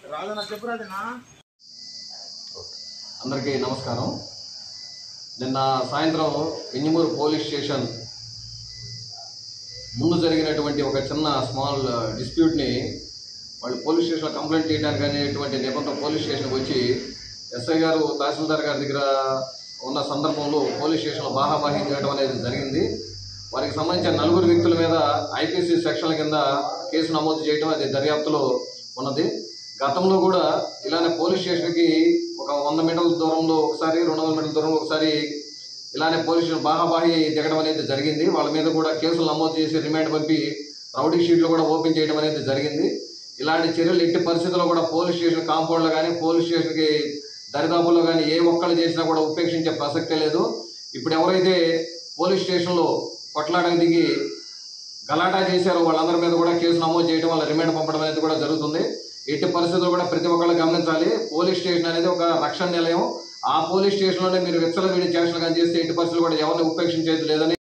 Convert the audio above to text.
రాజన్న చెప్పు రాజన్న అందరికీ నమస్కారం నిన్న సాయంత్రం వెంజమూరు పోలీస్ స్టేషన్ ముందు జరిగినటువంటి ఒక చిన్న స్మాల్ డిస్ప్యూట్ని వాళ్ళు పోలీస్ స్టేషన్లో కంప్లైంట్ చేయడానికి అనేటువంటి నిబంధన పోలీస్ స్టేషన్కి వచ్చి ఎస్ఐ గారు తహసీల్దార్ గారి దగ్గర ఉన్న సందర్భంలో పోలీస్ స్టేషన్లో బాహాబాహ్యం చేయడం అనేది జరిగింది వారికి సంబంధించిన నలుగురు వ్యక్తుల మీద ఐపీసీ సెక్షన్ల కింద కేసు నమోదు చేయడం అది దర్యాప్తులో ఉన్నది గతంలో కూడా ఇలానే పోలీస్ స్టేషన్కి ఒక వంద మీటర్ల దూరంలో ఒకసారి రెండు వందల మీటర్ల దూరంలో ఒకసారి ఇలానే పోలీస్ స్టేషన్ బాహాబాహి దిగడం అనేది జరిగింది వాళ్ళ మీద కూడా కేసులు నమోదు చేసి రిమాండ్ పంపి రౌడీ షీట్లు కూడా ఓపెన్ చేయడం అనేది జరిగింది ఇలాంటి చర్యలు ఎట్టి పరిస్థితుల్లో కూడా పోలీస్ స్టేషన్ కాంపౌండ్లో కానీ పోలీస్ స్టేషన్కి దరిదాపుల్లో కానీ ఏ ఒక్కళ్ళు చేసినా కూడా ఉపేక్షించే ప్రసక్తే లేదు ఇప్పుడు ఎవరైతే పోలీస్ స్టేషన్లో కొట్లాడకు దిగి గలాటా చేశారో వాళ్ళందరి మీద కూడా కేసు నమోదు చేయడం వల్ల రిమాండ్ పంపడం అనేది కూడా జరుగుతుంది ఎట్టి పరిస్థితుల్లో కూడా ప్రతి ఒక్కళ్ళు గమనించాలి పోలీస్ స్టేషన్ అనేది ఒక రక్షణ నిలయం ఆ పోలీస్ స్టేషన్లోనే మీరు విచ్చలవిడి చేష్టలు కానీ చేస్తే ఎట్టి పరిస్థితులు కూడా ఎవరిని ఉపేక్షించేది లేదని